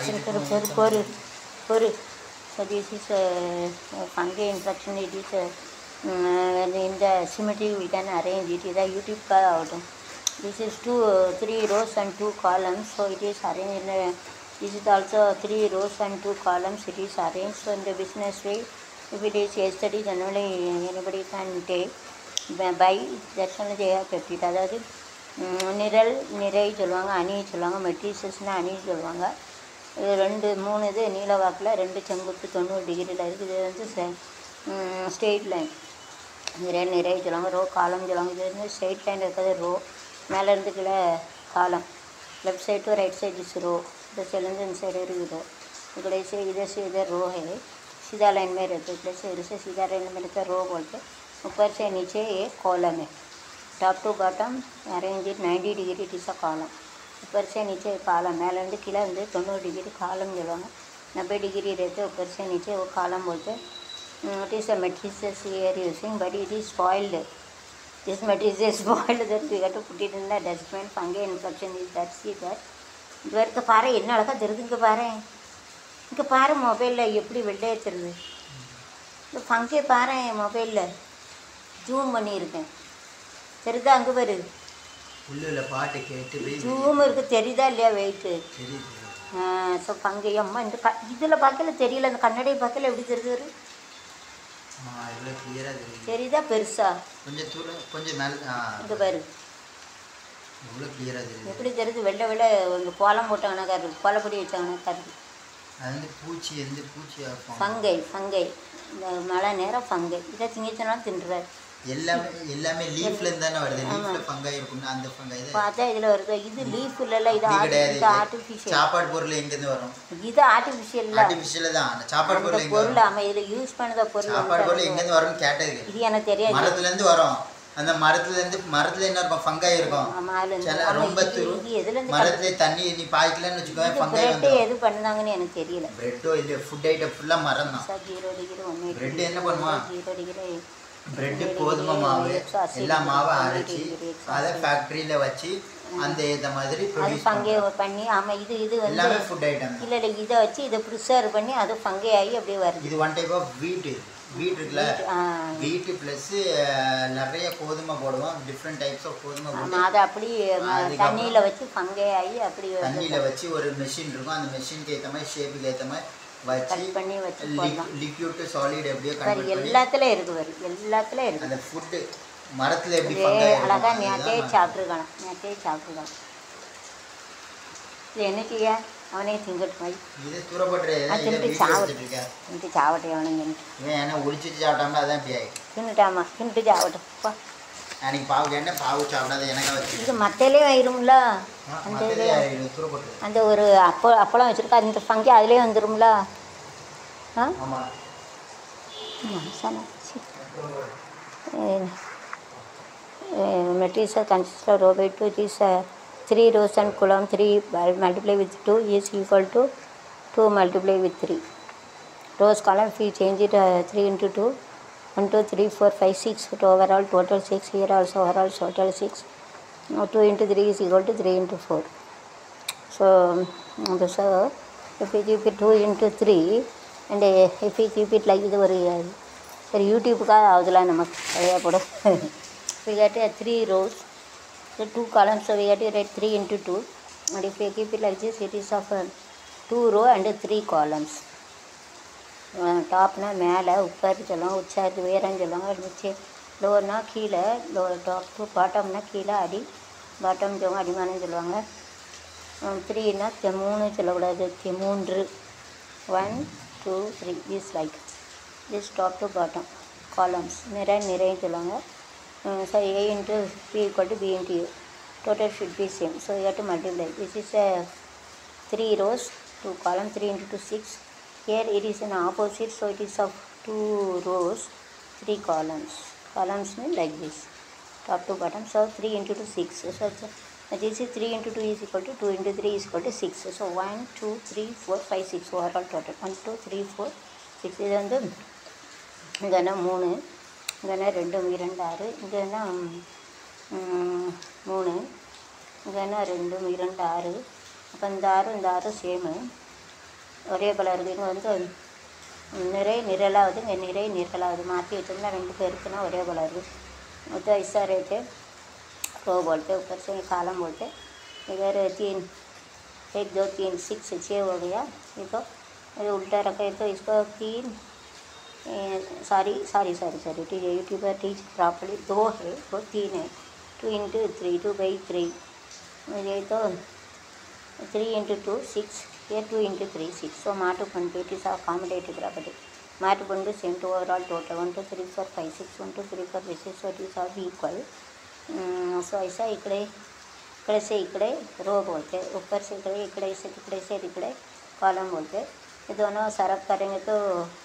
infection for for for for so this is a, a fungi infection it is a, um, in the symmetry we can arrange it இது YouTube ஆகட்டும் this is two uh, three rows and two columns so it is arranged in a, this is also three rows and two columns it is arranged so in the business way if it is yesterday generally anybody can take by- buy that's only they have kept it அதாவது ம், நிரல் நிறை சொல்லுவாங்க அணி சொல்லுவாங்க மெட்ரிசஸ்னால் அணி சொல்லுவாங்க இது ரெண்டு மூணு இது நீல வாக்கில் ரெண்டு செங்குத்து தொண்ணூறு டிகிரியில் இருக்குது இது வந்து ஸ்ட்ரெயிட் லைன் நிறை நிறை சொல்லுவாங்க ரோ காலம் சொல்லுவாங்க இது வந்து ஸ்ட்ரெயிட் லைன் இருக்கிறது ரோ மேலேருந்து கீழே column left side to right side इस रो इधर से लेंगे इन साइड इधर रो इधर से इधर से इधर रो है सीधा लाइन में रहते इधर से इधर से सीधा लाइन में रहता रो बोलते ऊपर से नीचे एक कॉलम है top to bottom arrange it ninety degree it is a column ऊपर से नीचे कालम மேலேருந்து கீழே வந்து தொண்ணூறு டிகிரி காலம் சொல்லுவாங்க நब्बे डिग्री रहते ऊपर से नीचे वो कालम बोलते it is a matrices year using but it is spoiled this material is spoiled that we have to put it in the dustbin fungi infection is that see that இது வரைக்கும் பாரு என்ன அழகாக தெரியுது இங்கே பாரு இங்கே பாரு மொபைலில் எப்படி வெள்ளையே தெரியுது இந்த ஃபங்கே பாரு மொபைலில் ஜூம் பண்ணியிருக்கேன் தெரியுதா அங்கே பாரு உள்ள பாட்டு கேட்டு போய் ஜூம் இருக்குது தெரியுதா இல்லையா வெயிட்டு தெரியுது ஸோ ஃபங்கை அம்மா இந்த க இதில் பார்க்கல தெரியல அந்த கண்ணாடியை பார்க்கல எப்படி தெரியுது ஆமா இவ்வளோ கிளியராக தெரியுது தெரியுதா பெருசா கொஞ்சம் தூரம் கொஞ்சம் மேலே ஆ இங்கே பாரு இவ்வளோ கிளியராக தெரியுது எப்படி தெரியுது வெள்ளை வெள்ளை இங்கே கோலம் போட்டாங்கன்னா கருது கோலப்பொடி வச்சாங்கன்னா கருது அது வந்து பூச்சி எந்த பூச்சி ஆகும் ஃபங்கை ஃபங்கை இந்த மழை நேரம் ஃபங்கை இதை திங்கிச்சனாலும் தின்றுறாரு எல்லாமே எல்லாமே லீஃப்ல இருந்து தானே வருது லீஃப்ல ஃபங்காய் இருக்கும்னா அந்த ஃபங்காய் தான் பார்த்தா இதில் வருது இது லீஃப் இல்லைல்ல இது இது ஆர்டி- கிடையாது இது ஆர்டிஃபிஷியல் சாப்பாடு பொருள் எங்கேருந்து வரும் இது ஆர்டிஃபிஷியல் இல்லை ஆர்டிஃபிஷியல் தான் அந்த சாப்பாடு அந்த பொருள் எங்க பொருள் வரும் ஆமாம் இதில் யூஸ் பண்ணத பொருள் சாப்பாடு பொருள் வந்து எங்கேருந்து வரும்னு கேட்டது இது எனக்கு தெரியாது மரத்துல இருந்து வரும் அந்த மரத்துல இருந்து மரத்துல என்ன இருக்கும் ஃபங்காய் இருக்கும் ஆமாம் அதில் இருந்து சில ஆமாம் ரொம்ப இது துரு இது எதுலேருந்து மரத்துல தண்ணி நீ பாய்க்கலன்னு வச்சுக்கோ இது ஃபங்காய் பிரெட்டு வந்துடும் எது பண்ணுதாங்கன்னு எனக்கு தெரியல பிரெட்டோ இல்லை ஃபுட் ஐட்டம் ஃபுல்லாக மரம் தான் சார் ஜீரோ டிகிரி ஒன்று Bread என்ன பண்ணுமா? ஜீரோ டிகிரி பிரெட்டு கோதுமை மாவு எல்லா மாவும் அரைச்சி அதை ஃபேக்ட்ரியில் வச்சு அந்த இந்த மாதிரி அது ப்ரொடியூஸ் ஃபங்கே பண்ணி ஆமாம் இது இது வந்து எல்லாமே ஃபுட் ஐட்டம் இல்லை இல்லை இதை வச்சு இதை ப்ரிசர்வ் பண்ணி அது ஃபங்கே ஆகி அப்படியே வருது இது ஒன் டைப் ஆஃப் வீட்டு வீட் இருக்குல்ல ஆ வீட்டு ப்ளஸ் நிறைய கோதுமை போடுவோம் டிஃப்ரெண்ட் டைப்ஸ் ஆஃப் கோதுமை போட்டு ஆமாம் அதை அப்படி அதுக்கப்புறம் தண்ணியில் வச்சு ஃபங்கே ஆகி அப்படி தண்ணியில் வச்சு ஒரு மெஷின் இருக்கும் அந்த மெஷினுக்கு ஏற்ற மாதிரி ஷேப்புக்கு ஏற்ற மாதிரி வச்சு கட் பண்ணி வச்சு போடலாம் லிக்யூட் டு சாலிட் எப்படியோ வேறு கன்வெர்ட் பண்ணி எல்லாத்துலேயும் இருக்குது வரும் எல்லாத்துலேயும் இருக்குது அந்த ஃபுட்டு மரத்தில் எப்படி இதே ஃபங்காய் அழகாக இருக்கும் நேற்றே அதுதான் சாப்பிட்ருக்கலாம் நேற்றே சாப்பிட்ருக்கலாம் இது என்ன செய்ய அவனே திங்கட்டு மாதிரி இது தூரப்பட்டு அது இதை திருப்பி வீட்டில் சாவு வச்சுட்டு இருக்கேன் தின்ட்டு சாவட்டே அவனுங்க இவன் ஏன்னா ஒளிச்சு வச்சு சாப்பிட்டாமல அதான் இப்படி ஆயிடுச்சு தின்னுட்டாமா தின்ட்டு சாவட்டும் பா அன்னைக்கு பாவு கேட்டேன் பாவு சாப்பிடாத எனக்கா வச்சு இது மத்தையிலே ஆயிரும்ல அந்த மற்றதே இது தூரப்பட்டு அந்த ஒரு அப்போ அப்பளம் வச்சுருக்கா அந்த ஃபங்கி அதிலே வந்துரும்ல ஆ ஆமாம் மனுஷனா சி. materials consist of row by 2 it is uh, 3 rows and column 3 by- multiply with 2 is equal to 2 multiply with 3 rows column if we change it uh, 3 into 2 1 2 3 4 5 6 so overall total 6 here also overall total 6 now 2 into 3 is equal to 3 into 4 so um, so if we keep it 2 into 3 and uh, if we keep it like இது ஒரு uh, சரி யூடியூப்புக்காக ஆகுதுலாம் நமக்கு நிறையா போடும் we get uh, three rows the two columns so we get to write 3 into 2 and if we keep it like this it is of uh, two row and three columns டாப்னா மேலே உட்காரு சொல்லுவாங்க உச்சாரு உயரம்னு சொல்லுவாங்க மிச்சி லோர்னா கீழே low top to பாட்டம்னா கீழே அடி bottom சொல்லுவாங்க அடிமானு சொல்லுவாங்க த்ரீனா மூணு சொல்லக்கூடாது தி- மூன்று one two three is like this top to bottom columns நிறை நிறைன்னு சொல்லுவாங்க so A into B equal to B into you total should be same so you to multiply this is a three rows two column three into two six here it is an opposite so it is of two rows three columns columns mean like this top to bottom so three into two six so it's a- this is three into two is equal to two into three is equal to six so one two three four five six overall total one two three four six இது வந்து இங்கேனா மூணு இங்கேனா ரெண்டு இரண்டு ஆறு இங்கேனா ம், மூணு இங்கேனா ரெண்டு இரண்டு ஆறு அப்போ இந்த ஆறு இந்த ஆறு சேமு ஒரே போல் இருக்குது இங்கே வந்து நிறை நிரலாவது இங்கே நிறை நிரலாவது மாற்றி வச்சோம்னா ரெண்டு பேருக்குன்னா ஒரே போல் இருக்குது तो ऐसा रहते रो बोलते ऊपर से कालम बोलते इधर तीन एक दो तीन सिक्स छः हो गया ये तो ये उल्टा रखे तो इसको तीन सॉरी सॉरी सॉरी सॉरी ठीक है यूट्यूब पर टीच प्रॉपर्ली दो है वो तीन है two into three two by three ये तो three into two six year two into three six so మాటు పండు it is a commutative property మాటు పండు same to overall total one two three four five six one two three four विशेष so it is all equal so ऐसा इकड़े इकड़े से इकड़े रो बोलते हैं ऊपर से इकड़े इकड़े से इकड़े से इकड़े कॉलम बोलते हैं ये दोनों सरफ करेंगे तो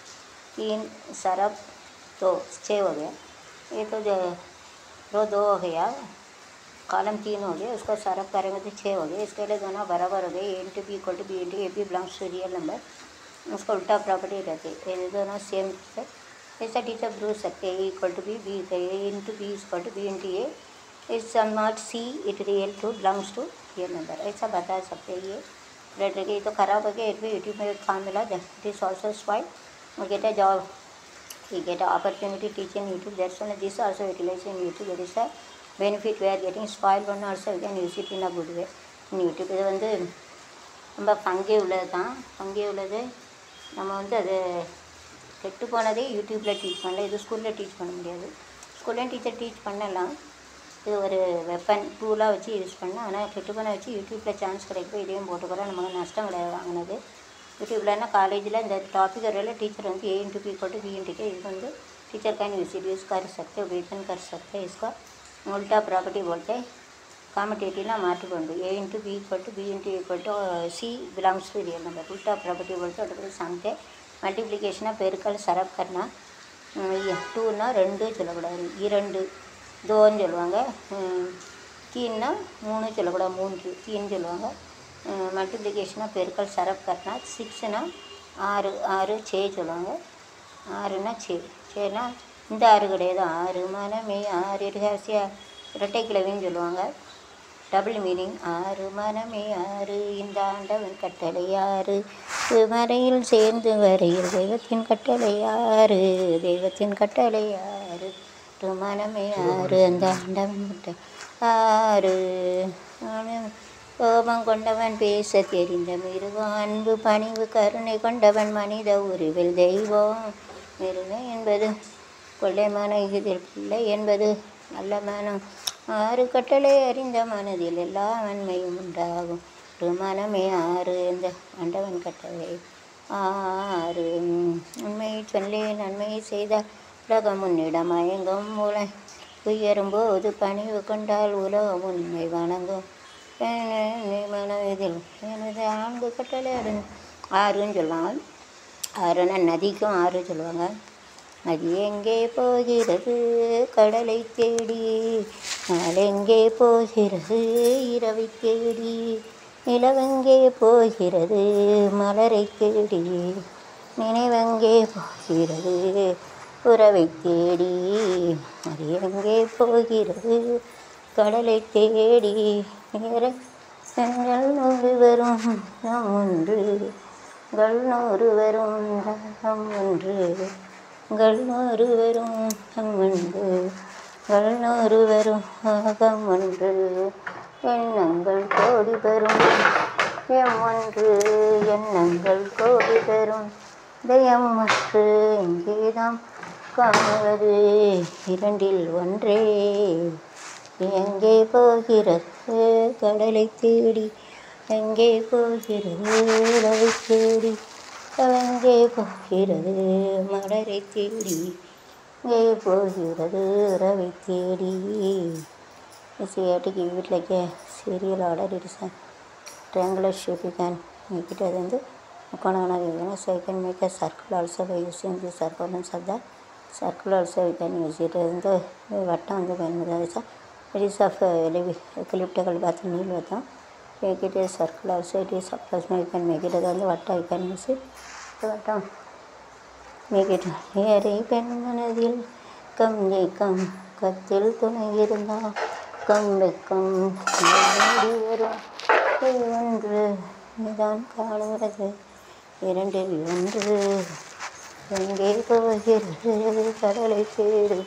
तीन सरफ दो छः हो गया ये तो जो रो दो हो गया कॉलम तीन हो गया उसको सरफ करेंगे तो छः हो गए इसके लिए दोनों बराबर हो गए A into B equal to B into A B belongs to real number उसको उल्टा प्रॉपर्टी रहती है ये दोनों सेम है ऐसा टीचर प्रूव सकते हैं equal to B B A into B equal to B into A is not see it real to belongs to real number ऐसा बता सकते हैं ये रेड ये तो ख़राब हो गया फिर यूट्यूब में काम मिला it is also spoil get a job we get an opportunity teaching YouTube. That's why this also utilized in YouTube. That is a benefit we are getting spoiled one also we can use it in a good way in YouTube. இது வந்து ரொம்ப பங்கே உள்ளது தான் பங்கே உள்ளது நம்ம வந்து அது கெட்டு போனதே யூடியூப்பில் டீச் பண்ணல இது ஸ்கூலில் டீச் பண்ண முடியாது ஸ்கூல்லையும் டீச்சர் டீச் பண்ணலாம் இது ஒரு வெப்பன் டூலாக வச்சு யூஸ் பண்ணலாம் ஆனால் கெட்டு போன வச்சு யூடியூப்பில் சான்ஸ் கிடைக்கும் இதையும் போட்டுக்கிறோம் நமக்கு நஷ்டம் கிடையாது வாங்கினது யூடியூப்லன்னா காலேஜில் இந்த டாபிக் वगैरह टीचर வந்து A into B equal to B into के இது வந்து teacher can use it use कर सकते वेतन कर सकते हैं इसका उल्टा प्रॉपर्टी बोलते हैं ಕಾಮಿಟೇಟಿವ್ನ ಮಾಟಿಕೊಂಡು A into B equal to B into equal to C belongs to real number उल्टा प्रॉपर्टी बोलते हैं सांगते मल्टीप्लिकेशन பெருக்கல் சரப் करना டூன்னா ரெண்டு சொல்லக்கூடாது இரண்டு தோன்னு சொல்லுவாங்க தீன்னா மூணு சொல்லக்கூடாது மூன்று தீன்னு சொல்லுவாங்க மல்டிப்ளிகேஷனாக பெருக்கல் சரப் கட்டினா சிக்ஸ்னா ஆறு ஆறு சே சொல்லுவாங்க ஆறுனா சே சேனா இந்த ஆறு கிடையாது ஆறு மனமே ஆறு ரகசிய இரட்டை கிழவின்னு சொல்லுவாங்க டபுள் மீனிங் ஆறு மனமே ஆறு இந்த ஆண்டவன் கட்டளை ஆறு மறையில் சேர்ந்து வரையில் தெய்வத்தின் கட்டளை ஆறு தெய்வத்தின் கட்டளை ஆறு மனமே ஆறு அந்த ஆண்டவன் கட்டளை ஆறு கோபம் கொண்டவன் பேச தெரிந்த மிருகம் அன்பு பணிவு கருணை கொண்டவன் மனித உருவில் தெய்வம் மிருகம் என்பது கொள்ளைமான இதில் பிள்ளை என்பது நல்ல மனம் ஆறு கட்டளை அறிந்த மனதில் எல்லா நன்மையும் உண்டாகும் ஒரு மனமே ஆறு இந்த ஆண்டவன் கட்டளை ஆறு உண்மையை சொல்லி நன்மையை செய்தால் உலகம் உன்னிடம் மயங்கும் உலை உயரும்போது பணிவு கொண்டால் உலகம் உண்மை வணங்கும் மனதில் எனது ஆண்டு கட்டளை அரு ஆறுன்னு சொல்லுவாங்க ஆறுனா நதிக்கும் ஆறு சொல்லுவாங்க நதி எங்கே போகிறது கடலை தேடி நாள் எங்கே போகிறது இரவை தேடி நிலவெங்கே போகிறது மலரை தேடி நினைவெங்கே போகிறது உறவை தேடி அது எங்கே போகிறது கடலை தேடி நேரங்கள் நூறு வரும் நம் ஒன்று கள் நூறு வரும் நம் ஒன்று கள் நூறு வரும் நம் ஒன்று கள் நூறு வரும் ஆகம் ஒன்று எண்ணங்கள் கோடி பெறும் எம் ஒன்று எண்ணங்கள் கோடி பெறும் தயம் மற்று இங்கேதான் காணுவது இரண்டில் ஒன்றே எங்கே போகிறது கடலை தேடி எங்கே போகிறது உறவை தேடி எங்கே போகிறது மலரை தேடி எங்கே போகிறது உறவை தேடி சியாட்டிக்கு வீட்டில் serial order it's triangular shape you can make it அது வந்து முக்கோணமான வேணும் so you can make a circle also by using the circles of the circle also you can use it வந்து வட்டம் வந்து பயன்படுத்த it is of uh, elliptical bath நீள் வட்டம் make it a circle also it is approximate you can make it அது வந்து வட்டம் you can use it வட்டம் make it ஏறை பெண் மனதில் கம் ஏக்கம் கத்தில் துணை இருந்தால் கம் வெக்கம் மூடி வரும் ஒன்று நீதான் காணுகிறது இரண்டில் ஒன்று எங்கே போகிறது கடலை தேடு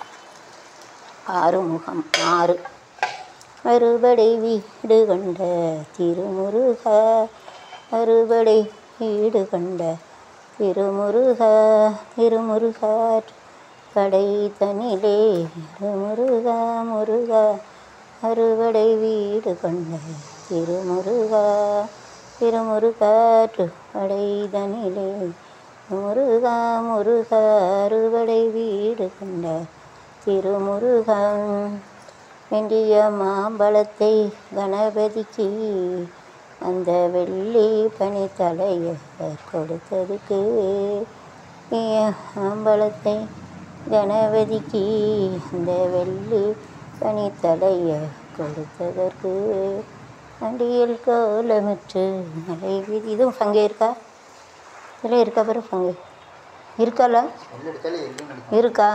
ஆறுமுகம் ஆறு அறுபடை வீடு கண்ட திருமுருகா அறுபடை வீடு கண்ட திருமுருகா திருமுருகா கடை தனிலே முருகா முருகா அறுபடை வீடு கொண்ட திருமுருகா திருமுருகாற்று கடை தனிலே முருகா முருகா அறுபடை வீடு கொண்ட திருமுருகன் வேண்டிய மாம்பழத்தை கணபதிக்கு அந்த வெள்ளி பனித்தலையை கொடுத்ததுக்கு மாம்பழத்தை கணபதிக்கு அந்த வெள்ளி பனித்தலையை கொடுத்ததற்கு அடியில் கோலமிட்டு மலை வீதி இதுவும் பங்கு இருக்கா இதில் இருக்கா பிறகு பங்கு இருக்கால எல்லாம் எடுத்தாலும் எல்லாம் நடிக்கும் இருக்கா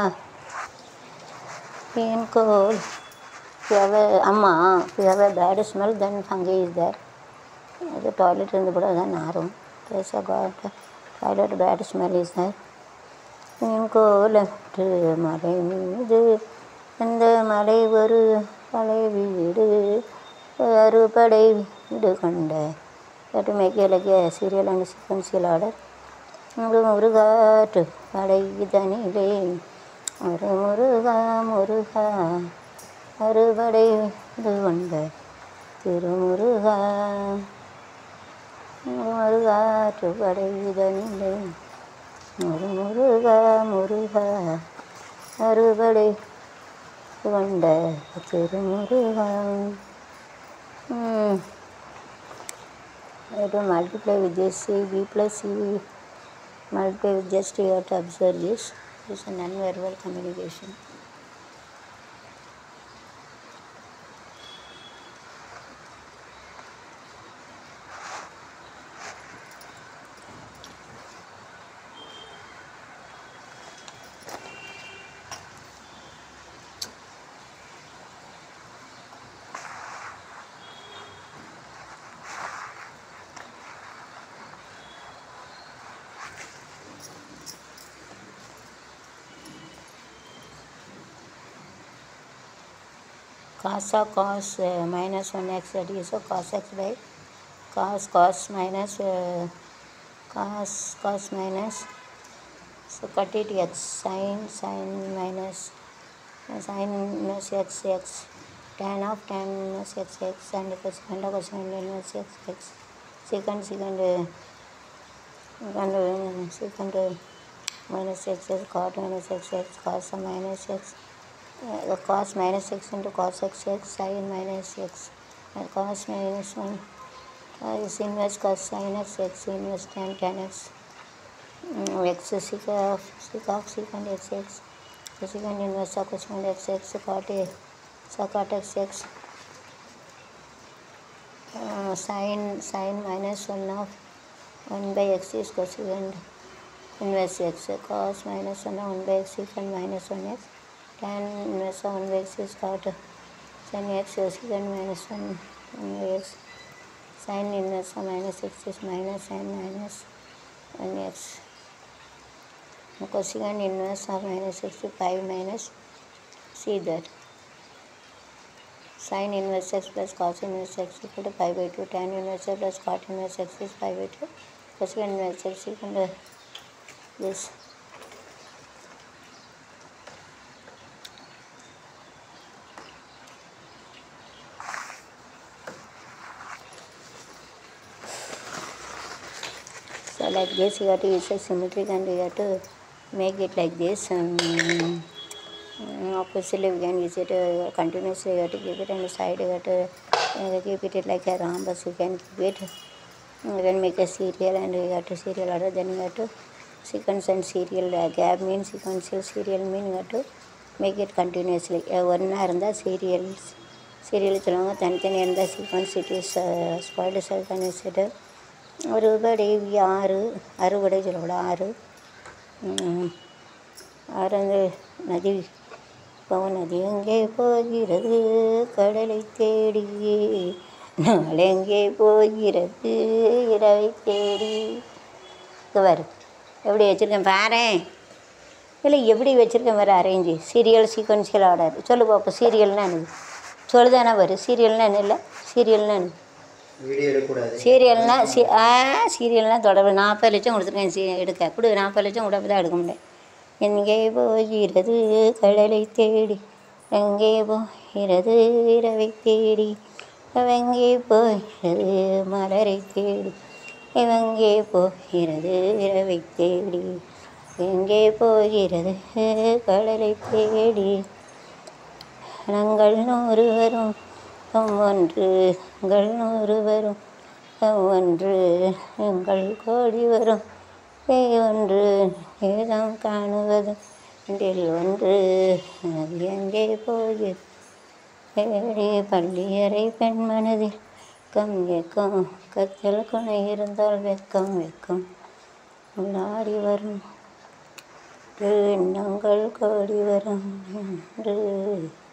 என் கோல் பியவ அம்மா பியவ bad smell then fungi is there அது டாய்லெட் இருந்து கூட அதான் நாரும் பேச காட் toilet bad smell is there என் கோலமிட்டு மலை மீது அந்த மலை ஒரு மலை வீடு அறுபடை வீடு கொண்ட to make like a serial and sequential order ஒரு முருகாற்று படை தனிலே ஒரு முருகா முருகா அறுபடை இது கொண்ட திருமுருகா ஒரு முருகாற்று படை தனிலே ஒரு முருகா முருகா அறுபடை கொண்ட திருமுருகா Hmm. I have to multiply with this C, B plus C, multiply with just you have to observe this. This is a non-verbal communication. cos of cos uh, minus 1x that is so cos x by cos cos minus uh, cos cos minus so cut it x sin sin minus uh, sin minus x x tan of tan minus x x and cosine of cosine minus x x secant secant uh, secant uh, secant uh, minus x x cot minus x x cos of minus x uh, the cos minus x into cos x x sin minus x and cos minus 1 uh, is inverse cos sin x x inverse tan tan x mm, x is sec of sec of secant x x the secant inverse of cosine x x cot a secant x x uh, sin sin minus 1 of 1 by x is cosecant inverse x cos minus 1 of 1 by x secant minus 1 x tan inverse of 1 by x is cot sin x secant minus 1 1 by x sin inverse of minus x is minus sin minus 1 x cosecant inverse of minus x is 5 minus see that sin inverse x plus cos inverse x equal to 5 by 2 tan inverse x plus cot inverse x is 5 by 2 cosecant inverse x equal to this So like this you have to use a symmetric and you have to make it like this. Um, mm, oppositely we can use it uh, continuously you have to keep it on the side you have to uh, keep it like a rhombus you can keep it. You can make a serial and you have to serial order then you have to sequence and serial uh, gap means sequential serial mean you have to make it continuously. ஒன்றா இருந்தால் serials serial சொல்லுவாங்க தனித்தனியாக இருந்தால் sequence it is spoiled cell consider அறுபடை ஆறு அறுபடை சொல்லக்கூடாது ஆறு ம், ஆறு அந்த நதி பவன் நதி எங்கே போகிறது கடலை தேடி நாள் எங்கே போகிறது இரவை தேடி இங்கே பாரு எப்படி வச்சுருக்கேன் பாரேன் இல்லை எப்படி வச்சுருக்கேன் வேறு அரேஞ்சு சீரியல் சீக்வன்சியல் ஆர்டர் சொல்லு பார்ப்போம் சீரியல்னா என்னது சொல்லுதானே வரும் சீரியல்னா என்ன இல்லை சீரியல்னா என்ன வீடியோ எடுக்கக்கூடாது சீரியல்னா சி ஆ சீரியல்னா தொடர்பு நாற்பது லட்சம் கொடுத்துருக்கேன் சீ எடுக்க கொடு நாற்பது லட்சம் கூட தான் எடுக்க முடியும் எங்கே போகிறது கடலை தேடி எங்கே போகிறது இரவை தேடி எங்கே போகிறது மலரை தேடி எங்கே போகிறது இரவை தேடி எங்கே போகிறது கடலை தேடி நாங்கள் நூறு வரும் ஒன்று எங்கள் நூறு வரும் ஒன்று எங்கள் கோடி வரும் பேய் ஒன்று ஏதம் காணுவது இதில் ஒன்று அது எங்கே போகிறது ஏழி பள்ளியறை பெண் மனதில் கம் வெக்கம் கத்தல் கொனை இருந்தால் வெக்கம் வெக்கம் உள்ளாடி வரும் எண்ணங்கள் கோடி வரும் என்று